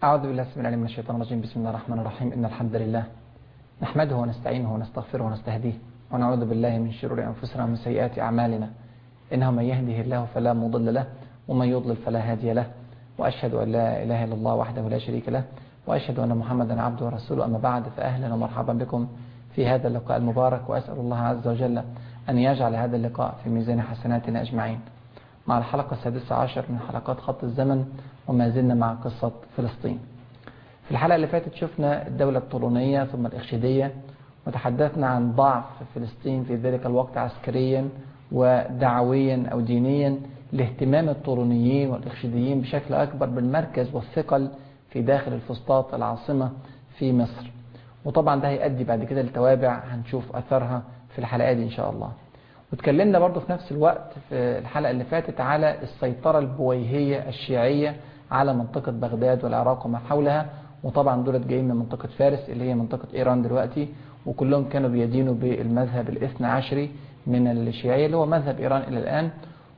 أعوذ بالله السميع العليم من الشيطان الرجيم بسم الله الرحمن الرحيم إن الحمد لله نحمده ونستعينه ونستغفره ونستهديه ونعوذ بالله من شرور أنفسنا ومن سيئات أعمالنا إنه من يهده الله فلا مضل له ومن يضلل فلا هادي له وأشهد أن لا إله إلا الله وحده لا شريك له وأشهد أن محمدا عبده ورسوله أما بعد فأهلا ومرحبا بكم في هذا اللقاء المبارك وأسأل الله عز وجل أن يجعل هذا اللقاء في ميزان حسناتنا أجمعين مع الحلقة السادسة عشر من حلقات خط الزمن وما زلنا مع قصة فلسطين في الحلقة اللي فاتت شفنا الدولة الطولونية ثم الإخشيدية وتحدثنا عن ضعف فلسطين في ذلك الوقت عسكريا ودعويا أو دينيا لاهتمام الطولونيين والإخشيديين بشكل أكبر بالمركز والثقل في داخل الفسطاط العاصمة في مصر وطبعا ده هيؤدي بعد كده لتوابع هنشوف أثرها في الحلقة دي إن شاء الله وتكلمنا برضو في نفس الوقت في الحلقة اللي فاتت على السيطرة البويهية الشيعية على منطقة بغداد والعراق وما حولها وطبعا دولت جايين من منطقة فارس اللي هي منطقة إيران دلوقتي وكلهم كانوا بيدينوا بالمذهب الاثنى عشري من الشيعية اللي هو مذهب إيران إلى الآن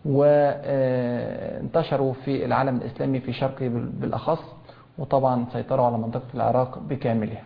وانتشروا في العالم الإسلامي في شرقه بالأخص وطبعا سيطروا على منطقة العراق بكاملها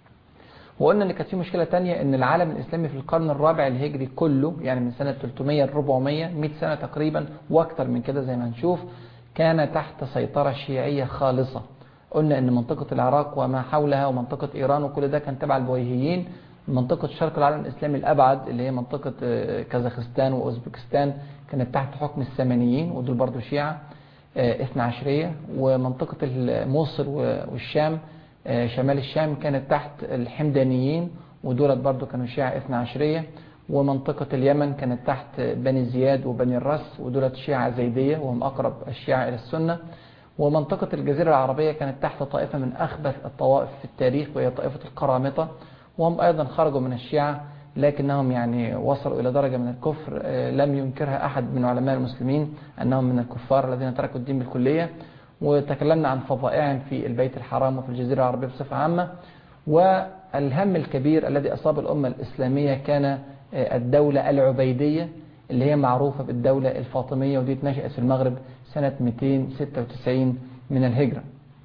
وقلنا ان كانت في مشكلة تانية ان العالم الاسلامي في القرن الرابع الهجري كله يعني من سنة 300 ل 400 100 سنة تقريبا واكتر من كده زي ما هنشوف كان تحت سيطرة شيعية خالصة قلنا ان منطقة العراق وما حولها ومنطقة ايران وكل ده كان تبع البويهيين منطقة شرق العالم الاسلامي الابعد اللي هي منطقة كازاخستان واوزبكستان كانت تحت حكم السامانيين ودول برضو شيعة اثنى عشرية ومنطقة موصل والشام شمال الشام كانت تحت الحمدانيين ودولت برضو كانوا شيعة اثنى عشرية ومنطقة اليمن كانت تحت بني زياد وبني الرس ودولت شيعة زيدية وهم أقرب الشيعة إلى السنة ومنطقة الجزيرة العربية كانت تحت طائفة من أخبث الطوائف في التاريخ وهي طائفة القرامطة وهم أيضا خرجوا من الشيعة لكنهم يعني وصلوا إلى درجة من الكفر لم ينكرها أحد من علماء المسلمين أنهم من الكفار الذين تركوا الدين بالكلية وتكلمنا عن فضائعهم في البيت الحرام وفي الجزيرة العربية بصفة عامة والهم الكبير الذي أصاب الأمة الإسلامية كان الدولة العبيدية اللي هي معروفة بالدولة الفاطمية ودي اتنشأت في المغرب سنة 296 من الهجرة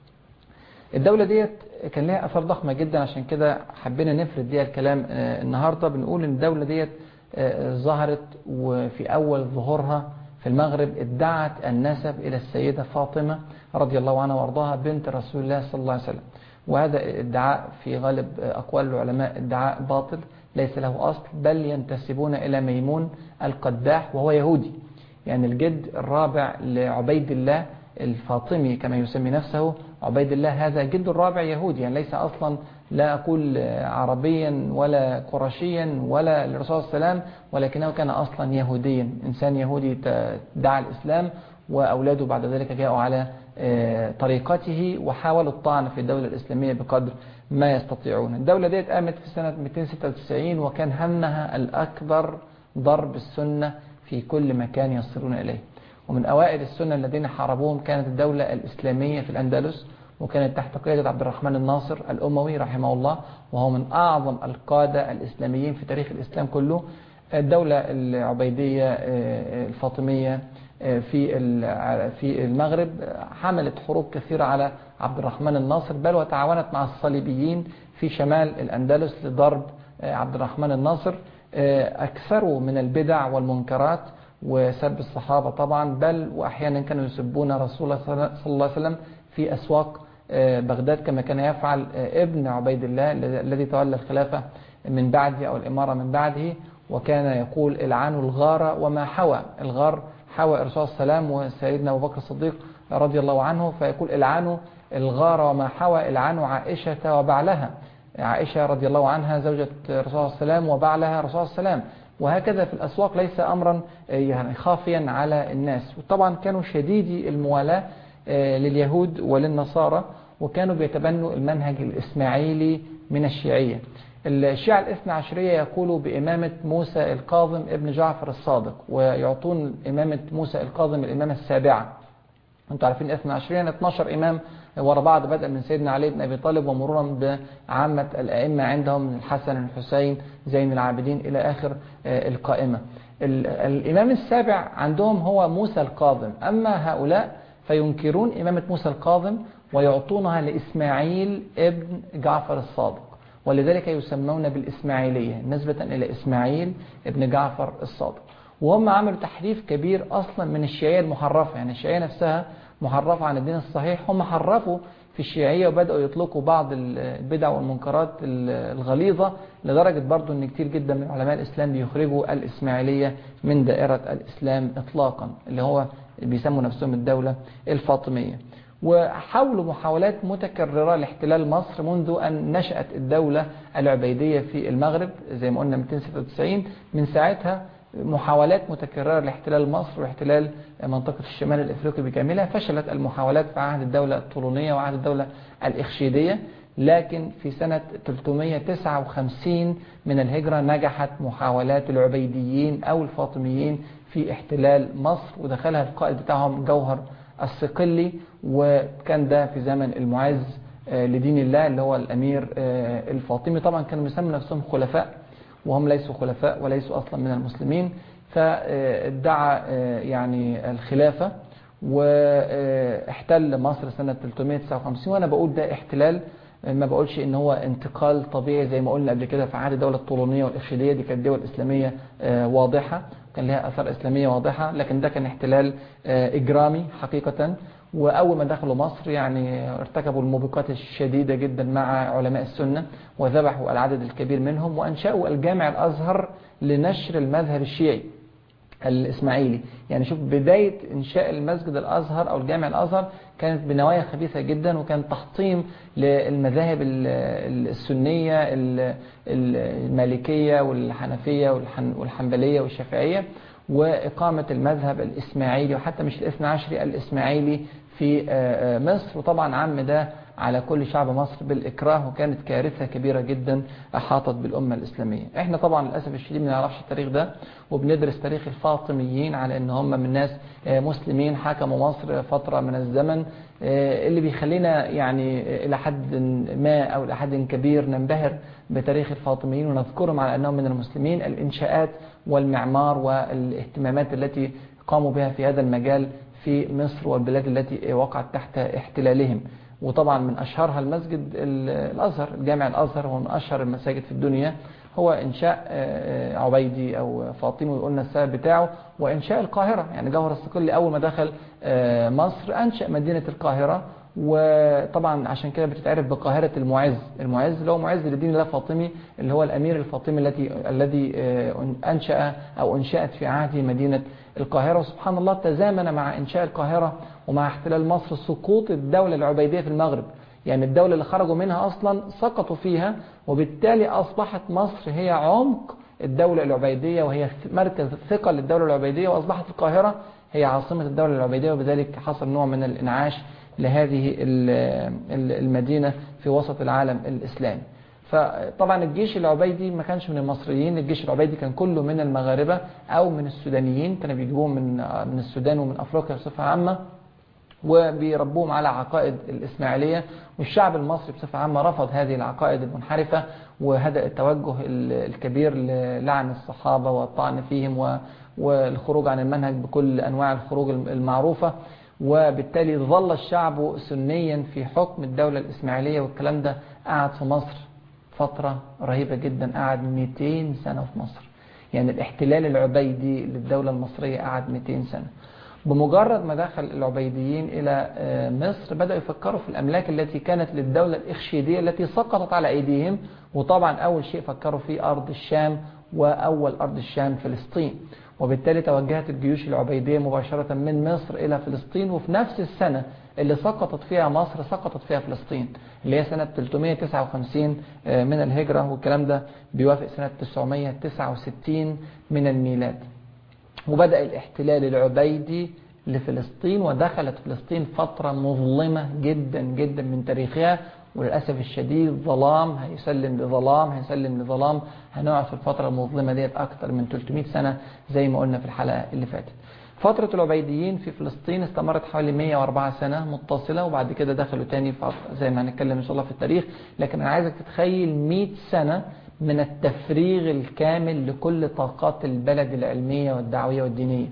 الدولة ديت كان لها أثر ضخمة جدا عشان كده حبينا نفرد ديها الكلام النهاردة بنقول ان الدولة ديت ظهرت وفي أول ظهورها في المغرب ادعت النسب إلى السيدة فاطمة رضي الله عنها وارضاها بنت رسول الله صلى الله عليه وسلم وهذا ادعاء في غالب أقوال العلماء ادعاء باطل ليس له أصل بل ينتسبون إلى ميمون القداح وهو يهودي يعني الجد الرابع لعبيد الله الفاطمي كما يسمي نفسه عبيد الله هذا جد الرابع يهودي يعني ليس أصلا لا أقول عربيا ولا قرشيا ولا للرسول صلى الله عليه وسلم ولكنه كان أصلا يهوديا إنسان يهودي دعا الإسلام وأولاده بعد ذلك جاءوا على طريقته وحاولوا الطعن في الدولة الإسلامية بقدر ما يستطيعون الدولة ديت قامت في سنة 296 وكان همها الأكبر ضرب السنة في كل مكان يصلون إليه ومن أوائل السنة الذين حاربوهم كانت الدولة الإسلامية في الأندلس وكانت تحت قيادة عبد الرحمن الناصر الأموي رحمه الله وهو من أعظم القادة الإسلاميين في تاريخ الإسلام كله الدولة العبيدية الفاطمية في في المغرب حملت حروب كثيرة على عبد الرحمن الناصر بل وتعاونت مع الصليبيين في شمال الأندلس لضرب عبد الرحمن الناصر أكثروا من البدع والمنكرات وسب الصحابة طبعا بل وأحيانا كانوا يسبون رسول الله صلى الله عليه وسلم في أسواق بغداد كما كان يفعل ابن عبيد الله الذي تولى الخلافة من بعده أو الإمارة من بعده وكان يقول العانوا الغار وما حوى الغار حوى الرسول صلى الله عليه وسلم وسيدنا أبو بكر الصديق رضي الله عنه فيقول العانوا الغار وما حوى العانوا عائشة وبعلها عائشة رضي الله عنها زوجة الرسول صلى الله عليه وسلم وبعلها الرسول صلى الله عليه وسلم وهكذا في الأسواق ليس أمرا يعني خافيا على الناس وطبعا كانوا شديدي الموالاة لليهود وللنصارى وكانوا بيتبنوا المنهج الإسماعيلي من الشيعية الشيعة الاثنى عشرية يقولوا بإمامة موسى القاظم ابن جعفر الصادق ويعطون إمامة موسى القاظم الإمامة السابعة انتوا عارفين الاثنى عشرية 12 إمام ورا بعض بدءا من سيدنا علي بن أبي طالب ومرورا بعامة الأئمة عندهم الحسن الحسين زين العابدين إلى آخر القائمة الإمام السابع عندهم هو موسى القاظم أما هؤلاء فينكرون إمامة موسى القاظم ويعطونها لإسماعيل ابن جعفر الصادق ولذلك يسمون بالإسماعيلية نسبة إلى إسماعيل ابن جعفر الصادق وهم عملوا تحريف كبير أصلا من الشيعية المحرفة يعني الشيعية نفسها محرفة عن الدين الصحيح هم حرفوا في الشيعية وبدأوا يطلقوا بعض البدع والمنكرات الغليظة لدرجة برضو أن كتير جدا من علماء الإسلام بيخرجوا الإسماعيلية من دائرة الإسلام إطلاقا اللي هو بيسموا نفسهم الدولة الفاطمية وحاولوا محاولات متكررة لاحتلال مصر منذ أن نشأت الدولة العبيدية في المغرب زي ما قلنا 296 من ساعتها محاولات متكررة لاحتلال مصر واحتلال منطقة الشمال الإفريقي بكاملها فشلت المحاولات في عهد الدولة الطولونية وعهد الدولة الإخشيدية لكن في سنة 359 من الهجرة نجحت محاولات العبيديين أو الفاطميين في احتلال مصر ودخلها القائد بتاعهم جوهر الصقلي وكان ده في زمن المعز لدين الله اللي هو الأمير الفاطمي طبعا كانوا يسموا نفسهم خلفاء وهم ليسوا خلفاء وليسوا أصلا من المسلمين فادعى يعني الخلافة واحتل مصر سنة 359 وأنا بقول ده احتلال ما بقولش ان هو انتقال طبيعي زي ما قلنا قبل كده في عهد الدولة الطولونية والإرشيدية دي كانت دول إسلامية واضحة كان لها أثار إسلامية واضحة لكن ده كان احتلال إجرامي حقيقة وأول ما دخلوا مصر يعني ارتكبوا الموبقات الشديدة جدا مع علماء السنة وذبحوا العدد الكبير منهم وأنشأوا الجامع الأزهر لنشر المذهب الشيعي الإسماعيلي يعني شوف بداية إنشاء المسجد الأزهر أو الجامع الأزهر كانت بنوايا خبيثة جدا وكان تحطيم للمذاهب السنية المالكية والحنفية والحنبلية والشافعية وإقامة المذهب الإسماعيلي وحتى مش الاثنى عشري الإسماعيلي في مصر وطبعا عم ده على كل شعب مصر بالإكراه وكانت كارثة كبيرة جدا أحاطت بالأمة الإسلامية احنا طبعا للأسف الشديد ما نعرفش التاريخ ده وبندرس تاريخ الفاطميين على ان هم من ناس مسلمين حكموا مصر فترة من الزمن اللي بيخلينا يعني إلى حد ما أو إلى حد كبير ننبهر بتاريخ الفاطميين ونذكرهم على أنهم من المسلمين الإنشاءات والمعمار والاهتمامات التي قاموا بها في هذا المجال في مصر والبلاد التي وقعت تحت احتلالهم وطبعا من أشهرها المسجد الأزهر الجامع الأزهر هو من أشهر المساجد في الدنيا هو إنشاء عبيدي أو فاطمي وقلنا السبب بتاعه وإنشاء القاهرة يعني جوهر الصقلي أول ما دخل مصر أنشأ مدينة القاهرة وطبعا عشان كده بتتعرف بقاهرة المعز المعز اللي هو معز لدين الله فاطمي اللي هو الأمير الفاطمي التي الذي أنشأ أو أنشأت في عهده مدينة القاهرة وسبحان الله تزامن مع إنشاء القاهرة ومع احتلال مصر سقوط الدولة العبيدية في المغرب يعني الدولة اللي خرجوا منها أصلا سقطوا فيها وبالتالي أصبحت مصر هي عمق الدولة العبيدية وهي مركز ثقة للدولة العبيدية وأصبحت القاهرة هي عاصمة الدولة العبيدية وبذلك حصل نوع من الإنعاش لهذه المدينة في وسط العالم الإسلامي فطبعا الجيش العبيدي ما كانش من المصريين الجيش العبيدي كان كله من المغاربة أو من السودانيين كانوا بيجيبوهم من من السودان ومن أفريقيا بصفة عامة وبيربوهم على عقائد الإسماعيلية والشعب المصري بصفة عامة رفض هذه العقائد المنحرفة وهدأ التوجه الكبير للعن الصحابة والطعن فيهم والخروج عن المنهج بكل أنواع الخروج المعروفة وبالتالي ظل الشعب سنيا في حكم الدولة الإسماعيلية والكلام ده قعد في مصر فترة رهيبة جدا قعد 200 سنة في مصر يعني الاحتلال العبيدي للدولة المصرية قعد 200 سنة بمجرد ما دخل العبيديين إلى مصر بدأوا يفكروا في الأملاك التي كانت للدولة الإخشيدية التي سقطت على أيديهم وطبعا أول شيء فكروا في أرض الشام وأول أرض الشام فلسطين وبالتالي توجهت الجيوش العبيدية مباشرة من مصر إلى فلسطين وفي نفس السنة اللي سقطت فيها مصر سقطت فيها فلسطين اللي هي سنة 359 من الهجرة والكلام ده بيوافق سنة 969 من الميلاد وبدأ الاحتلال العبيدي لفلسطين ودخلت فلسطين فترة مظلمة جدا جدا من تاريخها وللأسف الشديد ظلام هيسلم لظلام هيسلم لظلام هنقعد في الفترة المظلمة ديت أكثر من 300 سنة زي ما قلنا في الحلقة اللي فاتت فترة العبيديين في فلسطين استمرت حوالي 104 سنة متصلة وبعد كده دخلوا تاني فترة زي ما هنتكلم إن شاء الله في التاريخ لكن أنا عايزك تتخيل 100 سنة من التفريغ الكامل لكل طاقات البلد العلمية والدعوية والدينية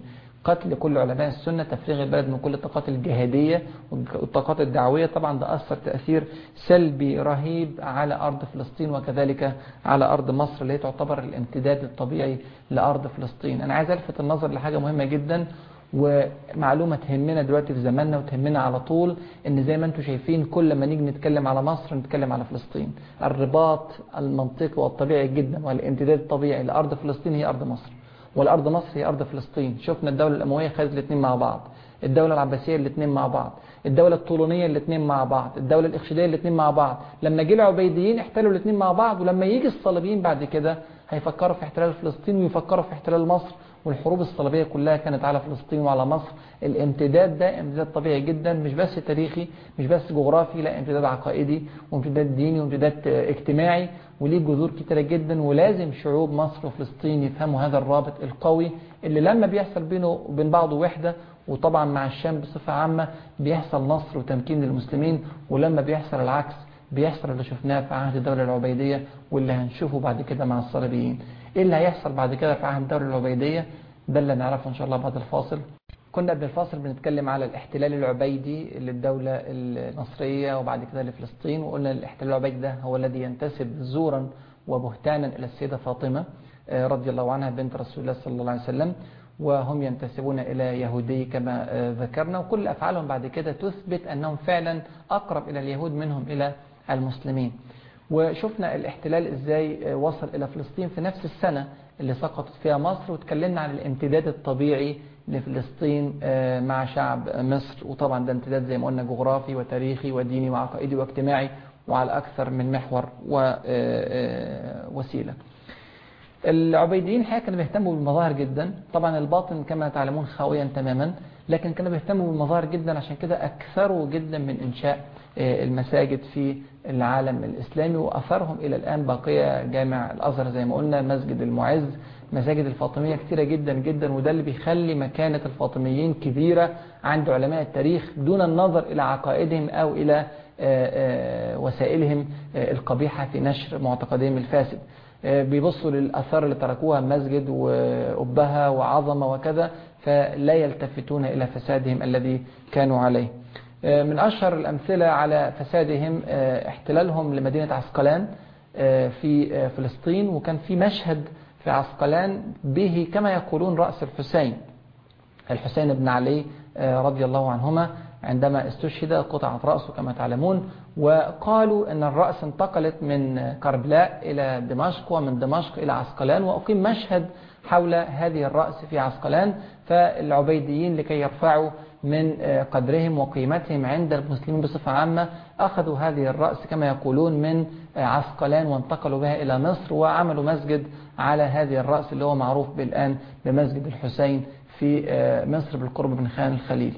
قتل كل علماء السنة تفريغ البلد من كل الطاقات الجهادية والطاقات الدعوية طبعا ده أثر تأثير سلبي رهيب على أرض فلسطين وكذلك على أرض مصر اللي هي تعتبر الامتداد الطبيعي لأرض فلسطين أنا عايز ألفت النظر لحاجة مهمة جدا ومعلومة تهمنا دلوقتي في زماننا وتهمنا على طول ان زي ما انتم شايفين كل ما نيجي نتكلم على مصر نتكلم على فلسطين الرباط المنطقي والطبيعي جدا والامتداد الطبيعي لأرض فلسطين هي أرض مصر والأرض مصر هي أرض فلسطين شفنا الدولة الأموية خدت الاثنين مع بعض الدولة العباسية الاثنين مع بعض الدولة الطولونية الاثنين مع بعض الدولة الإخشيدية الاثنين مع بعض لما جه العبيديين احتلوا الاثنين مع بعض ولما يجي الصليبيين بعد كده هيفكروا في احتلال فلسطين ويفكروا في احتلال مصر والحروب الصليبية كلها كانت على فلسطين وعلى مصر الامتداد ده امتداد طبيعي جدا مش بس تاريخي مش بس جغرافي لا امتداد عقائدي وامتداد ديني وامتداد اجتماعي وليه جذور كتيرة جدا ولازم شعوب مصر وفلسطين يفهموا هذا الرابط القوي اللي لما بيحصل بينه وبين بعضه وحدة وطبعا مع الشام بصفة عامة بيحصل نصر وتمكين للمسلمين ولما بيحصل العكس بيحصل اللي شفناه في عهد الدولة العبيدية واللي هنشوفه بعد كده مع الصليبيين ايه اللي هيحصل بعد كده في عهد الدولة العبيدية ده اللي نعرفه ان شاء الله بعد الفاصل كنا قبل الفاصل بنتكلم على الاحتلال العبيدي للدولة المصرية وبعد كده لفلسطين وقلنا الاحتلال العبيدي ده هو الذي ينتسب زورا وبهتانا إلى السيدة فاطمة رضي الله عنها بنت رسول الله صلى الله عليه وسلم وهم ينتسبون إلى يهودي كما ذكرنا وكل أفعالهم بعد كده تثبت أنهم فعلا أقرب إلى اليهود منهم إلى المسلمين وشفنا الاحتلال إزاي وصل إلى فلسطين في نفس السنة اللي سقطت فيها مصر وتكلمنا عن الامتداد الطبيعي لفلسطين مع شعب مصر وطبعا ده امتداد زي ما قلنا جغرافي وتاريخي وديني وعقائدي واجتماعي وعلى أكثر من محور ووسيلة العبيديين الحقيقة كانوا بيهتموا بالمظاهر جدا طبعا الباطن كما تعلمون خاويا تماما لكن كانوا بيهتموا بالمظاهر جدا عشان كده أكثروا جدا من إنشاء المساجد في العالم الإسلامي وأثرهم إلى الآن باقية جامع الأزهر زي ما قلنا مسجد المعز مساجد الفاطمية كثيرة جدا جدا وده اللي بيخلي مكانة الفاطميين كبيرة عند علماء التاريخ دون النظر إلى عقائدهم أو إلى وسائلهم القبيحة في نشر معتقدهم الفاسد بيبصوا للأثار اللي تركوها مسجد وأبها وعظمة وكذا فلا يلتفتون إلى فسادهم الذي كانوا عليه من أشهر الأمثلة على فسادهم احتلالهم لمدينة عسقلان في فلسطين وكان في مشهد في عسقلان به كما يقولون رأس الحسين الحسين بن علي رضي الله عنهما عندما استشهد قطعت رأسه كما تعلمون وقالوا أن الرأس انتقلت من كربلاء إلى دمشق ومن دمشق إلى عسقلان وأقيم مشهد حول هذه الرأس في عسقلان فالعبيديين لكي يرفعوا من قدرهم وقيمتهم عند المسلمين بصفة عامة أخذوا هذه الرأس كما يقولون من عسقلان وانتقلوا بها إلى مصر وعملوا مسجد على هذه الرأس اللي هو معروف بالآن بمسجد الحسين في مصر بالقرب من خان الخليل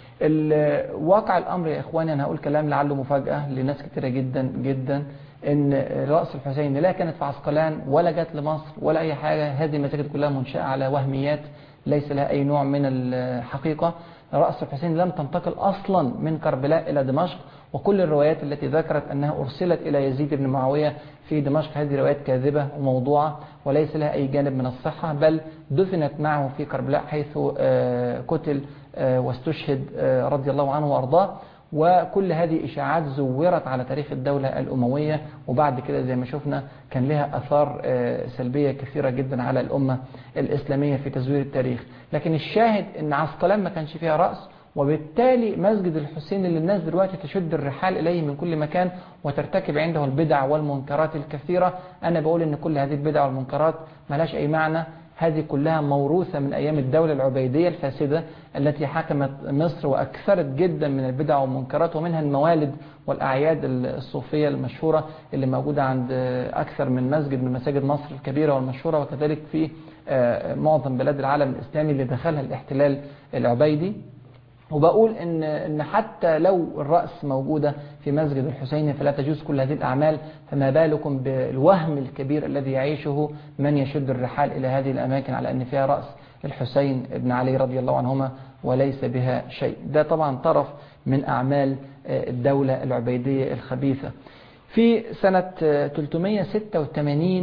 واقع الأمر يا إخواني أنا هقول كلام لعله مفاجأة لناس كتيرة جدا جدا ان رأس الحسين لا كانت في عسقلان ولا جت لمصر ولا أي حاجة هذه المساجد كلها منشأة على وهميات ليس لها أي نوع من الحقيقة رأس الحسين لم تنتقل أصلا من كربلاء إلى دمشق وكل الروايات التي ذكرت أنها أرسلت إلى يزيد بن معاوية في دمشق هذه روايات كاذبة وموضوعة وليس لها أي جانب من الصحة بل دفنت معه في كربلاء حيث قتل واستشهد رضي الله عنه وأرضاه وكل هذه إشاعات زورت على تاريخ الدولة الأموية وبعد كده زي ما شفنا كان لها أثار سلبية كثيرة جدا على الأمة الإسلامية في تزوير التاريخ لكن الشاهد أن عسقلان ما كانش فيها رأس وبالتالي مسجد الحسين اللي الناس دلوقتي تشد الرحال إليه من كل مكان وترتكب عنده البدع والمنكرات الكثيرة أنا بقول أن كل هذه البدع والمنكرات ملاش أي معنى هذه كلها موروثة من أيام الدولة العبيدية الفاسدة التي حكمت مصر وأكثرت جدا من البدع والمنكرات ومنها الموالد والأعياد الصوفية المشهورة اللي موجودة عند أكثر من مسجد من مساجد مصر الكبيرة والمشهورة وكذلك في معظم بلاد العالم الإسلامي اللي دخلها الاحتلال العبيدي وبقول إن, إن حتى لو الرأس موجودة في مسجد الحسين فلا تجوز كل هذه الأعمال فما بالكم بالوهم الكبير الذي يعيشه من يشد الرحال إلى هذه الأماكن على أن فيها رأس الحسين بن علي رضي الله عنهما وليس بها شيء ده طبعا طرف من أعمال الدولة العبيدية الخبيثة في سنة 386 من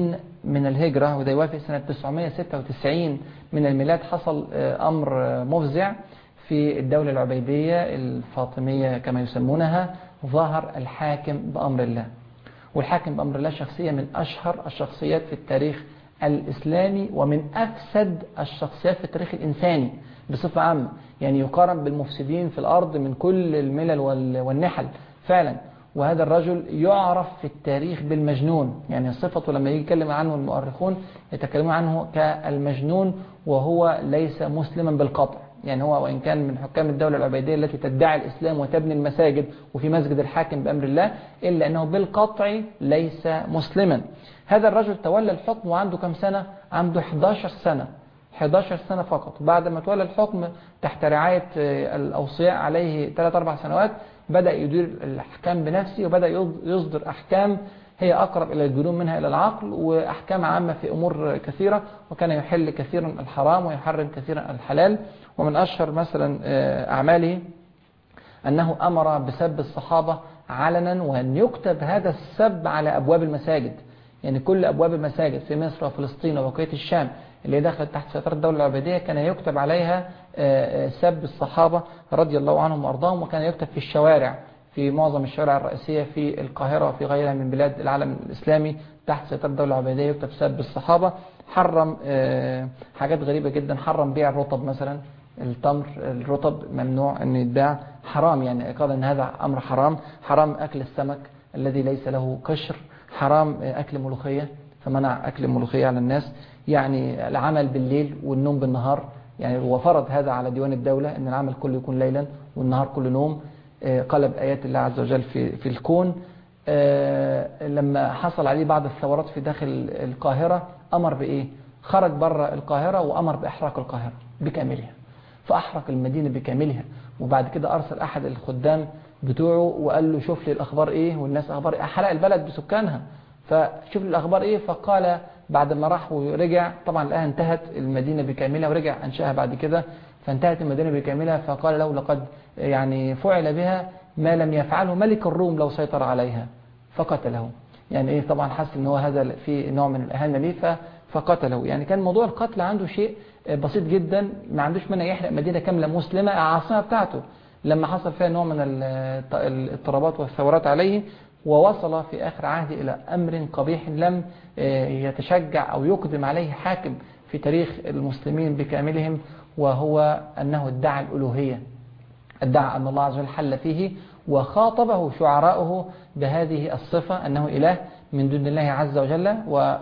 من الهجرة وده يوافق سنة 996 من الميلاد حصل أمر مفزع في الدولة العبيدية الفاطمية كما يسمونها ظهر الحاكم بأمر الله والحاكم بأمر الله شخصية من أشهر الشخصيات في التاريخ الإسلامي ومن أفسد الشخصيات في التاريخ الإنساني بصفة عامة يعني يقارن بالمفسدين في الأرض من كل الملل والنحل فعلا وهذا الرجل يعرف في التاريخ بالمجنون يعني صفته لما يجي يتكلم عنه المؤرخون يتكلمون عنه كالمجنون وهو ليس مسلما بالقطع يعني هو وإن كان من حكام الدولة العبيدية التي تدعي الإسلام وتبني المساجد وفي مسجد الحاكم بأمر الله إلا أنه بالقطع ليس مسلما هذا الرجل تولى الحكم وعنده كم سنة؟ عنده 11 سنة 11 سنة فقط بعد ما تولى الحكم تحت رعاية الأوصياء عليه 3-4 سنوات بدأ يدير الأحكام بنفسه وبدأ يصدر أحكام هي أقرب إلى الجنون منها إلى العقل وأحكام عامة في أمور كثيرة وكان يحل كثيرا الحرام ويحرم كثيرا الحلال ومن أشهر مثلا أعماله أنه أمر بسب الصحابة علنا وأن يكتب هذا السب على أبواب المساجد يعني كل أبواب المساجد في مصر وفلسطين وبقية الشام اللي دخلت تحت سيطرة الدولة العبيدية كان يكتب عليها سب الصحابة رضي الله عنهم وأرضاهم وكان يكتب في الشوارع في معظم الشوارع الرئيسية في القاهرة وفي غيرها من بلاد العالم الإسلامي تحت سيطرة الدولة العبيدية يكتب سب الصحابة حرم حاجات غريبة جدا حرم بيع الرطب مثلا التمر الرطب ممنوع أن يتباع حرام يعني قال أن هذا أمر حرام حرام أكل السمك الذي ليس له قشر حرام أكل ملوخية فمنع أكل الملوخية على الناس يعني العمل بالليل والنوم بالنهار يعني هو فرض هذا على ديوان الدولة أن العمل كله يكون ليلا والنهار كله نوم قلب آيات الله عز وجل في, في الكون لما حصل عليه بعض الثورات في داخل القاهرة أمر بإيه خرج بره القاهرة وأمر بإحراق القاهرة بكاملها فأحرق المدينة بكاملها وبعد كده أرسل أحد الخدام بتوعه وقال له شوف لي الأخبار إيه والناس أخبار إيه حرق البلد بسكانها فشوف لي الأخبار إيه فقال بعد ما راح ورجع طبعا لقاها انتهت المدينة بكاملها ورجع أنشأها بعد كده فانتهت المدينة بكاملها فقال له لقد يعني فعل بها ما لم يفعله ملك الروم لو سيطر عليها فقتله يعني ايه طبعا حس ان هو هذا في نوع من الاهانه ليه فقتله يعني كان موضوع القتل عنده شيء بسيط جدا ما عندوش مانع يحرق مدينه كامله مسلمه العاصمه بتاعته لما حصل فيها نوع من الاضطرابات والثورات عليه ووصل في آخر عهده إلى أمر قبيح لم يتشجع أو يقدم عليه حاكم في تاريخ المسلمين بكاملهم وهو أنه ادعى الألوهية ادعى أن الله عز وجل حل فيه وخاطبه شعراؤه بهذه الصفة أنه إله من دون الله عز وجل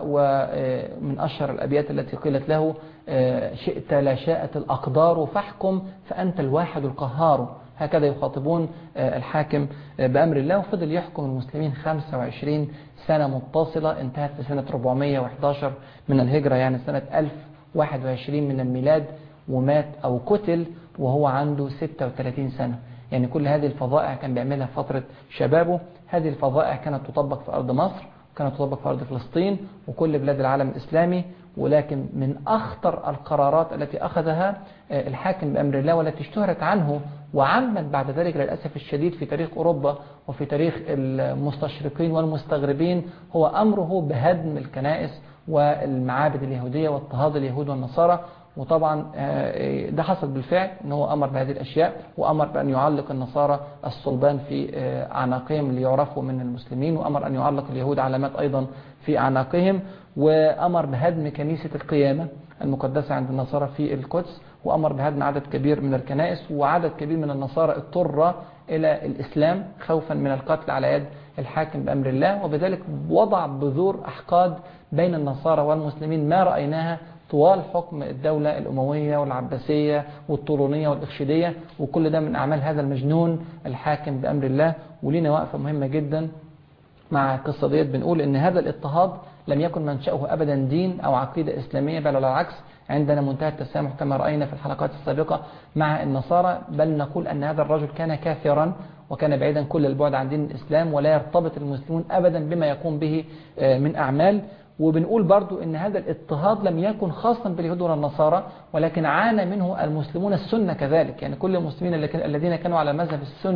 ومن أشهر الأبيات التي قيلت له شئت لا شاءت الأقدار فاحكم فأنت الواحد القهار هكذا يخاطبون الحاكم بأمر الله وفضل يحكم المسلمين 25 سنة متصلة انتهت في سنة 411 من الهجرة يعني سنة 1021 من الميلاد ومات أو قتل وهو عنده 36 سنة يعني كل هذه الفظائع كان بيعملها في فترة شبابه هذه الفظائع كانت تطبق في أرض مصر كانت تطبق في أرض فلسطين وكل بلاد العالم الإسلامي ولكن من أخطر القرارات التي أخذها الحاكم بأمر الله والتي اشتهرت عنه وعمت بعد ذلك للأسف الشديد في تاريخ أوروبا وفي تاريخ المستشرقين والمستغربين هو أمره بهدم الكنائس والمعابد اليهودية واضطهاد اليهود والنصارى وطبعا ده حصل بالفعل ان هو امر بهذه الاشياء وامر بان يعلق النصارى الصلبان في اعناقهم ليعرفوا من المسلمين وامر ان يعلق اليهود علامات ايضا في اعناقهم وامر بهدم كنيسة القيامة المقدسة عند النصارى في القدس وامر بهدم عدد كبير من الكنائس وعدد كبير من النصارى اضطر الى الاسلام خوفا من القتل على يد الحاكم بامر الله وبذلك وضع بذور احقاد بين النصارى والمسلمين ما رايناها طوال حكم الدولة الأموية والعباسية والطولونية والإخشيدية وكل ده من أعمال هذا المجنون الحاكم بأمر الله ولينا وقفة مهمة جدا مع القصة ديت بنقول إن هذا الاضطهاد لم يكن منشأه أبدا دين أو عقيدة إسلامية بل على العكس عندنا منتهى التسامح كما رأينا في الحلقات السابقة مع النصارى بل نقول أن هذا الرجل كان كافرا وكان بعيدا كل البعد عن دين الإسلام ولا يرتبط المسلمون أبدا بما يقوم به من أعمال وبنقول برضو ان هذا الاضطهاد لم يكن خاصا باليهود ولا النصارى ولكن عانى منه المسلمون السنة كذلك يعني كل المسلمين الذين كانوا على المذهب السني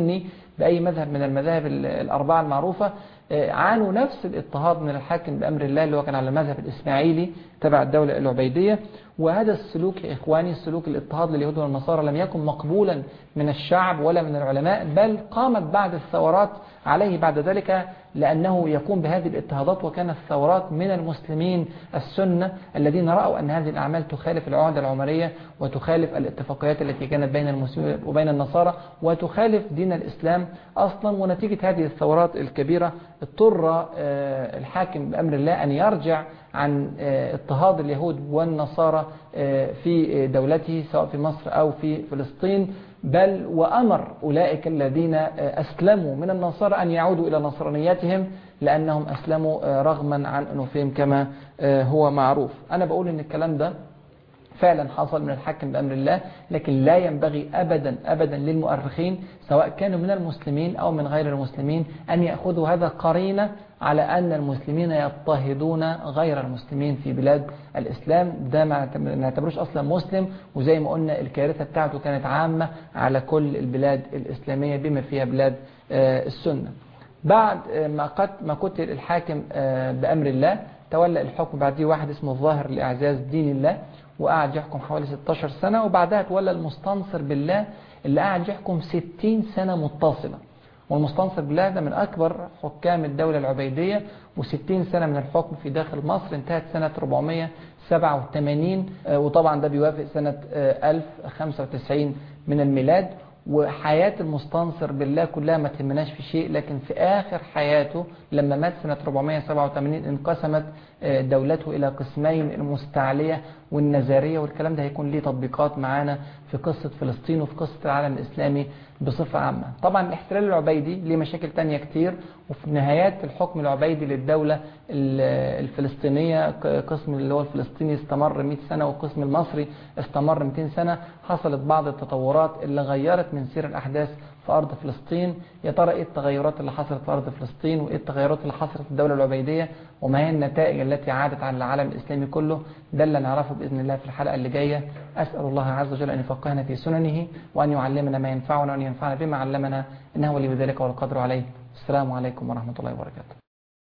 بأي مذهب من المذاهب الأربعة المعروفة عانوا نفس الاضطهاد من الحاكم بأمر الله اللي هو كان على المذهب الإسماعيلي تبع الدولة العبيدية وهذا السلوك يا إخواني سلوك الاضطهاد لليهود والنصارى لم يكن مقبولا من الشعب ولا من العلماء بل قامت بعد الثورات عليه بعد ذلك لأنه يقوم بهذه الاضطهادات وكانت الثورات من المسلمين السنة الذين رأوا أن هذه الأعمال تخالف العهد العمرية وتخالف الاتفاقيات التي كانت بين المسلمين وبين النصارى وتخالف دين الإسلام أصلا ونتيجة هذه الثورات الكبيرة اضطر الحاكم بأمر الله أن يرجع عن اضطهاد اليهود والنصارى في دولته سواء في مصر أو في فلسطين بل وأمر أولئك الذين أسلموا من النصارى أن يعودوا إلى نصرانيتهم لأنهم أسلموا رغما عن أنوفهم كما هو معروف أنا بقول أن الكلام ده فعلا حصل من الحاكم بأمر الله لكن لا ينبغي أبدا أبدا للمؤرخين سواء كانوا من المسلمين أو من غير المسلمين أن يأخذوا هذا قرينة على أن المسلمين يضطهدون غير المسلمين في بلاد الإسلام ده ما نعتبروش أصلا مسلم وزي ما قلنا الكارثة بتاعته كانت عامة على كل البلاد الإسلامية بما فيها بلاد السنة بعد ما قد ما قتل الحاكم بأمر الله تولى الحكم بعديه واحد اسمه الظاهر لإعزاز دين الله وقعد يحكم حوالي 16 سنة وبعدها تولى المستنصر بالله اللي قعد يحكم 60 سنة متصلة والمستنصر بالله ده من أكبر حكام الدولة العبيدية و60 سنة من الحكم في داخل مصر انتهت سنة 487 وطبعا ده بيوافق سنة 1095 من الميلاد وحياة المستنصر بالله كلها ما تهمناش في شيء لكن في آخر حياته لما مات سنة 487 انقسمت دولته إلى قسمين المستعلية والنزارية والكلام ده هيكون ليه تطبيقات معانا في قصة فلسطين وفي قصة العالم الإسلامي بصفة عامة طبعا الاحتلال العبيدي ليه مشاكل تانية كتير وفي نهايات الحكم العبيدي للدولة الفلسطينية قسم اللي هو الفلسطيني استمر 100 سنة والقسم المصري استمر 200 سنة حصلت بعض التطورات اللي غيرت من سير الأحداث في أرض فلسطين يا ترى إيه التغيرات اللي حصلت في أرض فلسطين وإيه التغيرات اللي حصلت في الدولة العبيدية وما هي النتائج التي عادت على العالم الإسلامي كله ده اللي نعرفه بإذن الله في الحلقة اللي جاية أسأل الله عز وجل أن يفقهنا في سننه وأن يعلمنا ما ينفعنا وأن ينفعنا بما علمنا إنه ولي بذلك والقدر عليه السلام عليكم ورحمة الله وبركاته